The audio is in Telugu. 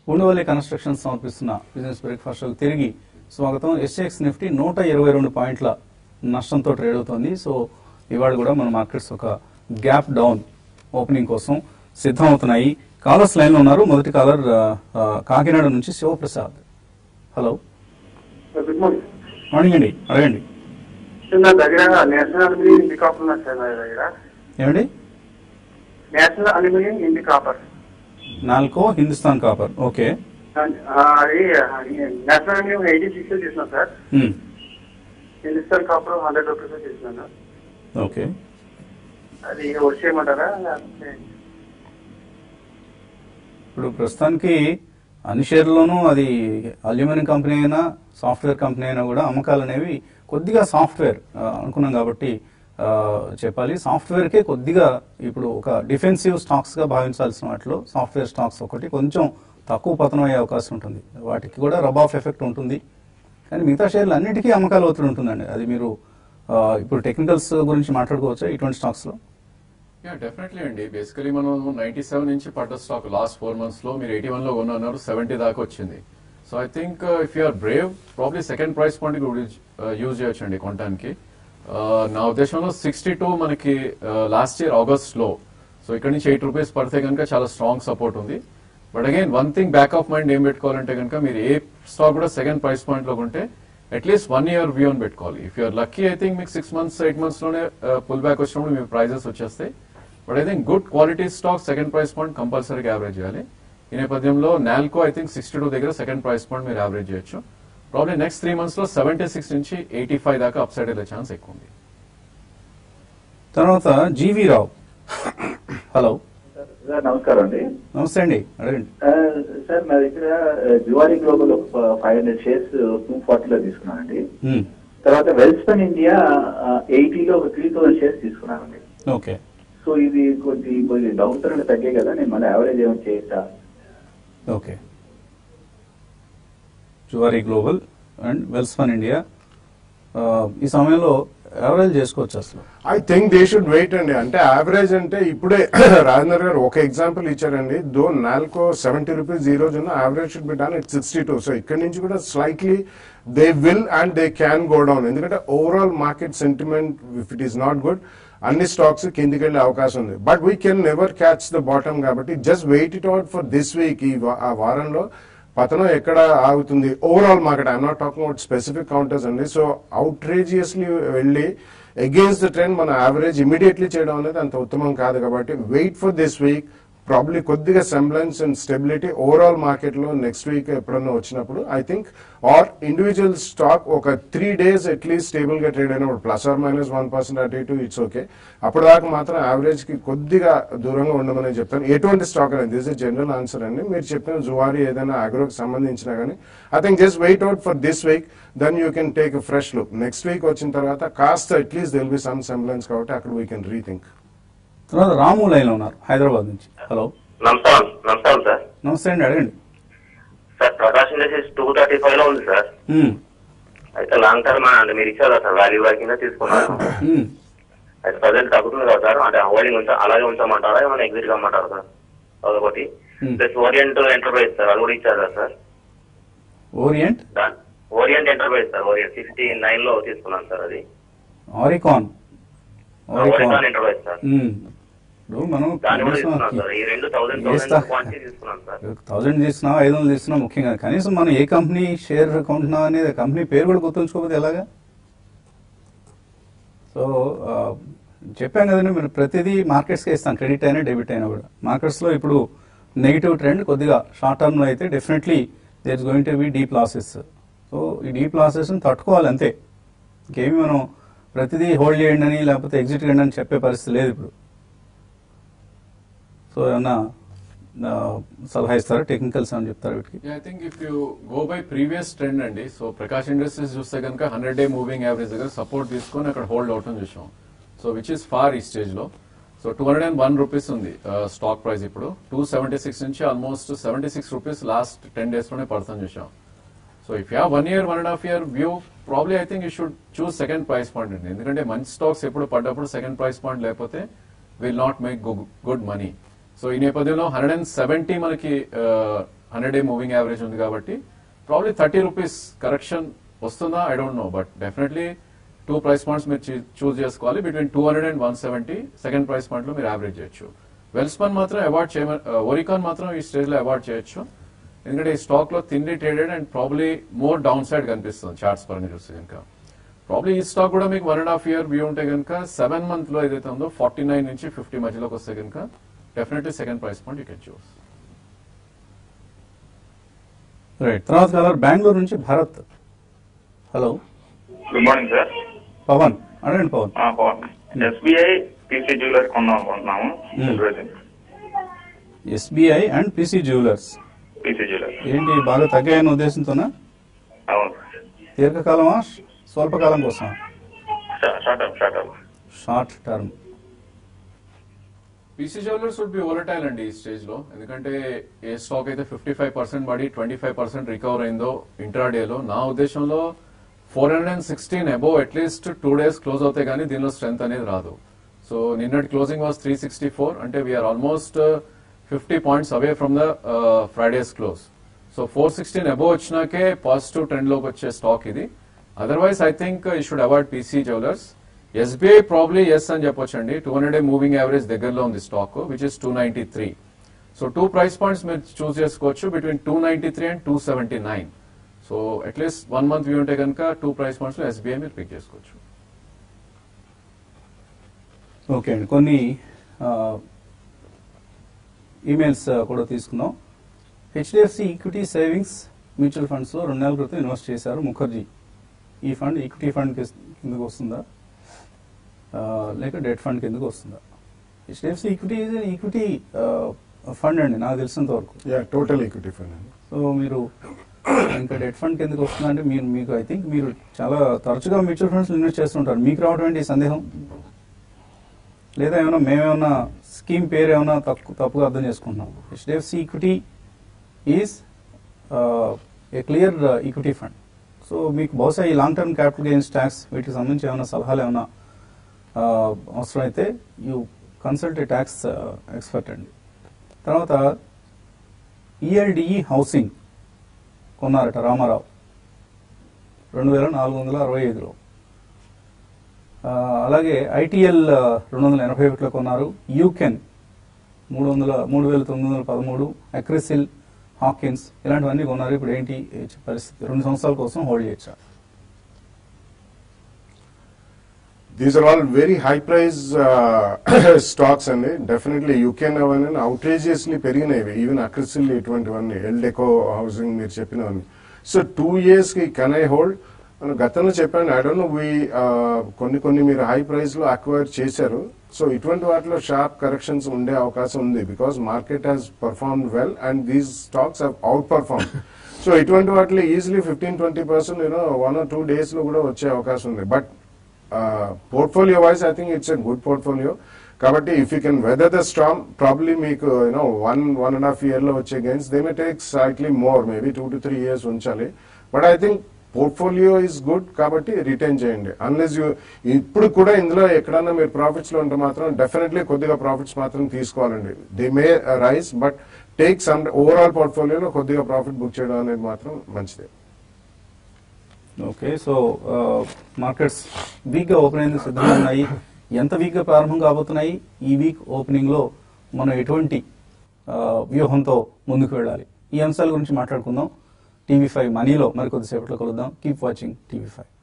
ఉండవల్లి కన్స్ట్రక్షన్ సమర్పిస్తున్న బిజినెస్ బ్రేక్ఫాస్ట్ షోకి తిరిగి స్వాగతం ఎస్ఎక్స్ నిఫ్టీ నూట ఇరవై రెండు పాయింట్ల నష్టంతో ట్రేడ్ అవుతోంది సో ఇవాళ కూడా మన మార్కెట్స్ ఒక గ్యాప్ డౌన్ ఓపెనింగ్ కోసం సిద్ధం అవుతున్నాయి కాలర్స్ లైన్ లో ఉన్నారు మొదటి కాలర్ ఆ, ఆ, కాకినాడ నుంచి Sivaprasad hello good morning morning అండి అడగండి సార్ నా దగ్గర నేషనల్ అల్యూమినియం ఇండి కాపర్ ఉన్నది సార్ నా దగ్గర ఏమండి national aluminium Hind copper NALCO Hindustan copper okay ఆ, అది నేషనల్ అల్యూమినియం ఎయిటీ సిక్స్ తీసుకున్నాను sir um, Hindustan copper hundred rupees తీసుకున్నాను ఓకే అది వచ్చేయమంటారా లేకపోతే ఇప్పుడు ప్రస్తుతానికి అన్ని షేర్లోనూ అది అల్యూమినియం కంపెనీ అయినా సాఫ్ట్వేర్ కంపెనీ అయినా కూడా అమ్మకాలు అనేవి కొద్దిగా సాఫ్ట్వేర్ ఆ, అనుకున్నాం కాబట్టి ఆ, చెప్పాలి సాఫ్ట్వేర్కే కొద్దిగా ఇప్పుడు ఒక డిఫెన్సివ్ స్టాక్స్ గా భావించాల్సిన వాటిలో సాఫ్ట్వేర్ స్టాక్స్ ఒకటి కొంచెం తక్కువ పతనం అయ్యే అవకాశం ఉంటుంది వాటికి కూడా రబ్ ఆఫ్ ఎఫెక్ట్ ఉంటుంది కానీ మిగతా షేర్లు అన్నిటికీ అమ్మకాలు ఒత్తిడి ఉంటుందండి అది మీరు ఆ, ఇప్పుడు టెక్నికల్స్ గురించి మాట్లాడుకోవచ్చా ఇటువంటి స్టాక్స్ లో యా డెఫినెట్లీ అండి బేసికలీ మనం నైన్టీ సెవెన్ నుంచి పడ్డ స్టాక్ లాస్ట్ ఫోర్ మంత్స్ లో మీరు ఎయిటీ వన్ లో కొన్నారు సెవెంటీ దాకా వచ్చింది so I think if you're brave probably second price point use చేయొచ్చు అండి కొనడానికి Uh, నా ఉద్దేశంలో సిక్స్టీ టూ మనకి లాస్ట్ ఇయర్ ఆగస్ట్ లో సో ఇక్కడ నుంచి ఎయిట్ రూపీస్ పడితే కనుక చాలా స్ట్రాంగ్ సపోర్ట్ ఉంది but again one thing back of mind ఏం పెట్టుకోవాలంటే కనుక మీరు ఏ స్టాక్ కూడా సెకండ్ ప్రైస్ పాయింట్ లో కొంటే అట్లీస్ట్ వన్ ఇయర్ వ్యూ అని పెట్టుకోవాలి if you're lucky I think మీకు సిక్స్ మంత్స్ ఎయిట్ మంత్స్ లోనే పుల్ బ్యాక్ వచ్చినప్పుడు మీ ప్రైజెస్ వచ్చేస్తాయి but I think good quality stock second price point కంపల్సరీగా యావరేజ్ చేయాలి ఈ నేపథ్యంలో NALCO I think sixty two దగ్గర సెకండ్ ప్రైస్ పాయింట్ మీరు యావరేజ్ చేయొచ్చు ప్రాబ్లీ నెక్స్ట్ త్రీ మంత్స్ లో సెవెంటీ సిక్స్ నుంచి ఎయిటీ ఫైవ్ దాకా అప్ సైడ్ వెళ్ళే ఛాన్స్ ఎక్కువ ఉంది తర్వాత జీవి రావు హలో సార్ నమస్కారం అండి నమస్తే అండి అడగండి ఆ, సార్ నా దగ్గర ఆ, జువారీ గ్లోబల్ ఒక ఫైవ్ హండ్రెడ్ షేర్స్ టూ ఫార్టీలో తీసుకున్నానండి ఉమ్, తర్వాత వెల్స్పన్ ఇండియా ఎయిటీలో ఒక త్రీ థౌసండ్ షేర్స్ తీసుకున్నానండి ఓకే సో ఇది కొద్ది కొద్ది డౌన్ తరగతి తగ్గాయి కదా నేను మళ్ళీ యావరేజ్ ఏమైనా చేయొచ్చా okay Zuari global and Welspun India ఆ, ఈ సమయంలో ఎవరేజ్ చేసుకోవచ్చు అసలు I think they should wait అండి అంటే యావరేజ్ అంటే ఇప్పుడే రాజేందర్ గారు ఒక ఎగ్జాంపుల్ ఇచ్చారండి దో నాల్కో సెవెంటీ రూపీస్ ఈ రోజు ఉన్న average should be done it sixty two so ఇక్కడ నుంచి కూడా slightly they will and they can go down ఎందుకంటే overall market sentiment if it is not good అన్ని స్టాక్స్ కిందికి వెళ్ళే అవకాశం ఉంది but we can never catch the bottom కాబట్టి just wait it out for this week ఈ వా- ఆ వారంలో పతనం ఎక్కడ ఆగుతుంది overall market I'm not talking out specific counters అండి సో అవుట్రేజియస్లీ వెళ్ళి అగేన్స్ట్ ద ట్రెండ్ మన యావరేజ్ ఇమీడియట్లీ చేయడం అనేది అంత ఉత్తమం కాదు కాబట్టి wait for this week probably కొద్దిగా semblance and stability overall market లో నెక్స్ట్ వీక్ ఎప్పుడన్నా వచ్చినప్పుడు I think or individual stock ఒక త్రీ డేస్ అట్లీస్ట్ స్టేబుల్ గా ట్రేడ్ అయినప్పుడు plus or minus one percent అటు ఇటు ఇట్స్ ఓకే అప్పుడు దాకా మాత్రం యావరేజ్ కి కొద్దిగా దూరంగా ఉండమని చెప్తాను ఎటువంటి స్టాక్ అనేది దిస్ ఇస్ జనరల్ ఆన్సర్ అండి మీరు చెప్పిన జువారీ ఏదైనా అగ్రోకి సంబంధించినా కానీ I think just wait out for this week then you can take fresh look next week వచ్చిన తర్వాత కాస్త at least there'll be some semblance కాబట్టి అక్కడ వీ కెన్ రీథింక్ తర్వాత రాము లైన్ లో ఉన్నారు హైదరాబాద్ నుంచి హలో నమస్కారం నమస్కారం సార్ నమస్తే అండి అడగండి sir Prakash industries two thirty five లో ఉంది సార్ ఉమ్, అయితే లాంగ్ టర్మ్ అంటే మీరు ఇచ్చారు కదా సార్ వాల్యూ బాయ్ కింద తీసుకున్నాను ఉమ్. అయితే ప్రజెంట్ తగ్గుతుంది కదా సార్ అంటే హోల్డింగ్ ఉంచా అలాగే ఉంచమంటారా ఏమైనా ఎగ్జిట్ కమ్మంటారా సార్ అదొకటి Hmm. Plus Orient enterprise sir అది కూడా ఇచ్చారు కదా సార్ ఓరియంట్ దాని Orient enterprise sir Orient sixty nine లో తీసుకున్నాను సార్ అది Oricon Orient Oricon enterprise sir um. ఇప్పుడు మనం దాన్ని కూడా తీసుకున్నాను సార్ ఈ రెండు థౌసండ్ ఏ థౌసండ్ stock? క్వాంటిటీ తీసుకున్నాను సార్ థౌజండ్ తీసుకున్నా ఐదు వందలు తీసుకున్నా ముఖ్యంగా కనీసం మనం ఏ కంపెనీ షేర్ కొంటున్నా అనేది కంపెనీ పేరు కూడా గుర్తుంచుకోకపోతే ఎలాగా సో ఆ, చెప్పాం కదండి మీరు ప్రతిదీ మార్కెట్స్కే ఇస్తాం క్రెడిట్ అయినా డెబిట్ అయినా కూడా మార్కెట్స్లో ఇప్పుడు నెగిటివ్ ట్రెండ్ కొద్దిగా షార్ట్ టర్మ్లో అయితే definitely there is going to be deep losses so ఈ డీప్ లాసెస్ని తట్టుకోవాలి అంతే ఇంకేమి మనం ప్రతిదీ హోల్డ్ చేయండి అని లేకపోతే ఎగ్జిట్ చేయండి అని చెప్పే పరిస్థితి లేదు ఇప్పుడు సో ఏమన్నా ఆ, సలహా ఇస్తారా టెక్నికల్స్ అని చెప్తారా వీటికి I think if you go by previous trend అండి సో ప్రకాష్ ఇండస్ట్రీస్ చూస్తే కనుక హండ్రెడ్ డే మూవింగ్ యావరేజ్ దగ్గర సపోర్ట్ తీసుకొని అక్కడ హోల్డ్ అవటం చూసాం సో విచ్ ఇస్ ఫార్ ఈ స్టేజ్ లో so two hundred and one rupees ఉంది స్టాక్ ప్రైస్ ఇప్పుడు టూ సెవెంటీ సిక్స్ నుంచి almost seventy six rupees last ten days లోనే పడుతుంది చూసాం so if you one year one and half year view probably I think you should choose second price point అండి ఎందుకంటే మంచి స్టాక్స్ ఎప్పుడు పడ్డప్పుడు సెకండ్ ప్రైస్ పాయింట్ లేకపోతే will not make good money so ఈ నేపథ్యంలో హండ్రెడ్ అండ్ సెవెంటీ మనకి హండ్రెడ్ డే మూవింగ్ యావరేజ్ ఉంది కాబట్టి ప్రాబ్లీ థర్టీ రూపీస్ కరెక్షన్ వస్తుందా I don't know but definitely two price points మీరు చూస్ చేసుకోవాలి between two hundred and one seventy second price point లో మీరు యావరేజ్ చేయొచ్చు వెల్స్పన్ మాత్రం అవాయిడ్ చేయమని ఒరికాన్ మాత్రం ఈ స్టేజ్ లో అవాయిడ్ చేయొచ్చు ఎందుకంటే ఈ స్టాక్ లో తిండి traded and probably more downside కనిపిస్తుంది చార్ట్స్ పరంగా చూస్తే కనుక ప్రాబ్లీ ఈ స్టాక్ కూడా మీకు one and half year view ఉంటే కనుక సెవెన్ మంత్ లో ఏదైతే ఉందో ఫార్టీ నైన్ నుంచి ఫిఫ్టీ మధ్యలోకి వస్తే కనుక definitely second price point you can choose right తర్వాత కలర్ బెంగళూరు నుంచి Bharat hello good morning sir Pavan అడగండి పవన్ ఎస్బీఐ పీసీ జ్యువెలర్ కొందాం అనుకుంటున్నాము Hmm. SBI and PC jewellers PC jeweller ఏంటి బాగా తగ్గాయన్న ఉద్దేశంతోనా అవును దీర్ఘకాలమా స్వల్పకాలం కోసం short up short up short term PC jewellers would be volatile అండి ఈ స్టేజ్ లో ఎందుకంటే ఏ స్టాక్ అయితే ఫిఫ్టీ ఫైవ్ పర్సెంట్ పడి ట్వంటీ ఫైవ్ పర్సెంట్ రికవర్ అయిందో ఇంట్రాడే లో నా ఉద్దేశంలో four hundred and sixteen above at least two days close అవుతాయి కానీ దీనిలో స్ట్రెంత్ అనేది రాదు సో నిన్నటి closing was three sixty four అంటే we're almost fifty points away from the Friday's close so four sixteen above వచ్చినాకే పాజిటివ్ ట్రెండ్ లోకి వచ్చే స్టాక్ ఇది otherwise I think you should avoid PC jewellers SBI probably yes అని చెప్పొచ్చండి టూ హండ్రెడ్ మూవింగ్ యావరేజ్ దగ్గరలో ఉంది stock which is two ninety three so two price points మీరు చూస్ చేసుకోవచ్చు between two ninety three and two seventy nine so at least one month view ఉంటే కనుక టూ ప్రైస్ పాయింట్స్ లో ఎస్బీఐ మీరు పిక్ చేసుకోవచ్చు ఓకే అండి కొన్ని ఈమెయిల్స్ కూడా తీసుకుందాం HDFC equity savings mutual funds లో రెండు నెలల క్రితం ఇన్వెస్ట్ చేశారు ముఖర్జీ ఈ ఫండ్ ఈక్విటీ ఫండ్ కిందకు వస్తుందా ఆ, లేక డెట్ ఫండ్ కిందకు వస్తుందా హెచ్డిఎఫ్సి ఈక్విటీ ఈక్విటీ ఫండ్ అండి నాకు తెలిసినంత వరకు యా టోటల్ ఈక్విటీ ఫండ్ అండి సో మీరు ఇంకా డెట్ ఫండ్ కిందకి వస్తుందా అంటే మీరు మీకు ఐ థింక్ మీరు చాలా తరచుగా మ్యూచువల్ ఫండ్స్ ఇన్వెస్ట్ చేస్తుంటారు మీకు రావడం ఏంటి ఈ సందేహం లేదా ఏమైనా మేమేమన్నా స్కీమ్ పేరు ఏమైనా తప్పు తప్పుగా అర్థం చేసుకుంటున్నాం HDFC equity is a clear equity fund so మీకు బహుశా ఈ long term capital gains tax వీటికి సంబంధించి ఏమైనా సలహాలు ఏమైనా ఆ, అవసరమైతే you consult a tax expert అండి తర్వాత ఈఎల్డిఈ హౌసింగ్ కొన్నారట రామారావు రెండు వేల నాలుగు వందల అరవై ఐదులో ఆ, అలాగే ఐటీఎల్ రెండు వందల ఎనభై ఒకటిలో కొన్నారు యూకెన్ మూడు వందల మూడు వేల తొమ్మిది వందల పదమూడు అక్రిసిల్ హాకిన్స్ ఇలాంటివన్నీ కొన్నారు ఇప్పుడు ఏంటి ఏ పరిస్థితి రెండు సంవత్సరాల కోసం హోల్డ్ చేయొచ్చా these are all very high price stocks అండి డెఫినెట్లీ యూకెన్ అవన్నీ అవుట్రేజియస్లీ పెరిగినవి ఈవెన్ అక్రిసిల్ ఇటువంటివన్నీ ఎల్డెకో హౌసింగ్ మీరు చెప్పినవన్నీ సో టూ ఇయర్స్ కి కెన్ ఐ హోల్డ్ గతంలో చెప్పాను ఐ డోంట్ నో వి కొన్ని కొన్ని మీరు హై ప్రైస్ లో అక్వైర్ చేశారు సో ఇటువంటి వాటిలో షార్ప్ కరెక్షన్స్ ఉండే అవకాశం ఉంది because market has performed well and these stocks outperform so ఇటువంటి వాటిలో easily fifteen twenty percent you know one or two days లో కూడా వచ్చే అవకాశం ఉంది but portfolio wise I think it's a good portfolio కాబట్టి if you can weather the strong probably మీకు you know one one and half year లో వచ్చే గెయిన్స్ దే మే టేక్ సైక్లీ more maybe two to three years ఉంచాలి but I think portfolio is good కాబట్టి రిటైన్ చేయండి అన్లెస్ యూ ఇప్పుడు కూడా ఇందులో ఎక్కడన్నా మీరు ప్రాఫిట్స్ లో ఉంటే మాత్రం డెఫినెట్లీ కొద్దిగా ప్రాఫిట్స్ మాత్రం తీసుకోవాలండి they may rise but take some overall పోర్ట్ఫోలియోలో కొద్దిగా ప్రాఫిట్ బుక్ చేయడం అనేది మాత్రం మంచిదే ఓకే సో మార్కెట్స్ వీక్ గా ఓపెన్ అయ్యేందుకు సిద్ధంగా ఉన్నాయి ఎంత వీక్ గా ప్రారంభం కాబోతున్నాయి ఈ వీక్ ఓపెనింగ్ లో మనం ఎటువంటి ఆ, వ్యూహంతో ముందుకు వెళ్ళాలి ఈ అంశాల గురించి మాట్లాడుకుందాం టీవీ ఫైవ్ మనీలో మరి కొద్దిసేపట్లో కలుద్దాం కీప్ వాచింగ్ టీవీ ఫైవ్